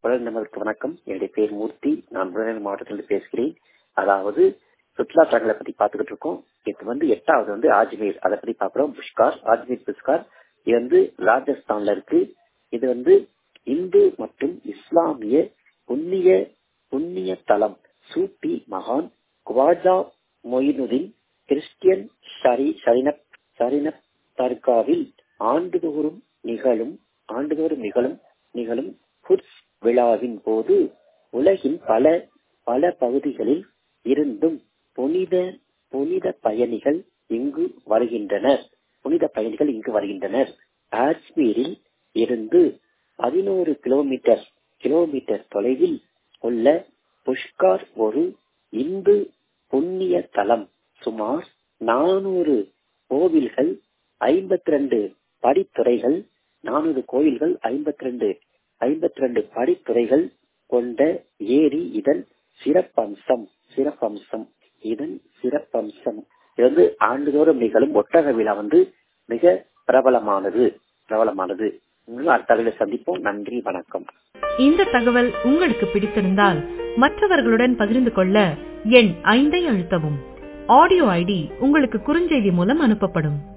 உலகநபருக்கு வணக்கம் என்னுடைய பேர் மூர்த்தி நான் விருதுநகர் மாவட்டத்திலிருந்து பேசுகிறேன் அதாவது சுற்றுலா தலங்களை பத்தி பார்த்துக்கிட்டு இருக்கோம் இது வந்து எட்டாவது வந்து ஆஜ்மீர் அதை பத்தி பார்க்கிறோம் புஷ்கார் ஆஜ்மீர் புஷ்கார் இது வந்து ராஜஸ்தான்ல இருக்கு இது வந்து இந்து மற்றும் இஸ்லாமிய புண்ணிய புண்ணிய தலம் சூப்பி மகான் குவாஜா மொயினுதீன் கிறிஸ்டியன் ஷரி ஷரினப் ஷரினப் தர்காவில் ஆண்டுதோறும் நிகழும் ஆண்டுதோறும் நிகழும் நிகழும் குர்ஸ் விழாவின் போது உலகின் பல பல பகுதிகளில் இருந்தும் புனித புனித பயணிகள் இங்கு வருகின்றனர் புனித பயணிகள் இங்கு வருகின்றனர் காஷ்மீரில் இருந்து பதினோரு கிலோமீட்டர் கிலோமீட்டர் தொலைவில் உள்ள புஷ்கார் ஒரு இந்து புண்ணிய தலம் சுமார் நானூறு கோவில்கள் ஐம்பத்தி ரெண்டு படித்துறைகள் நானூறு கோயில்கள் ஐம்பத்தி ரெண்டு ஐம்பத்தி ரெண்டு படித்துறைகள் கொண்ட ஏரி இதன் சிறப்பம்சம் சிறப்பம்சம் இதன் சிறப்பம்சம் இது வந்து ஆண்டுதோறும் நிகழும் ஒட்டக விழா வந்து மிக பிரபலமானது பிரபலமானது அடுத்த சந்திப்போம் நன்றி வணக்கம் இந்த தகவல் உங்களுக்கு பிடித்திருந்தால் மற்றவர்களுடன் பகிர்ந்து கொள்ள எண் ஐந்தை அழுத்தவும் ஆடியோ ஐடி உங்களுக்கு குறுஞ்செய்தி மூலம் அனுப்பப்படும்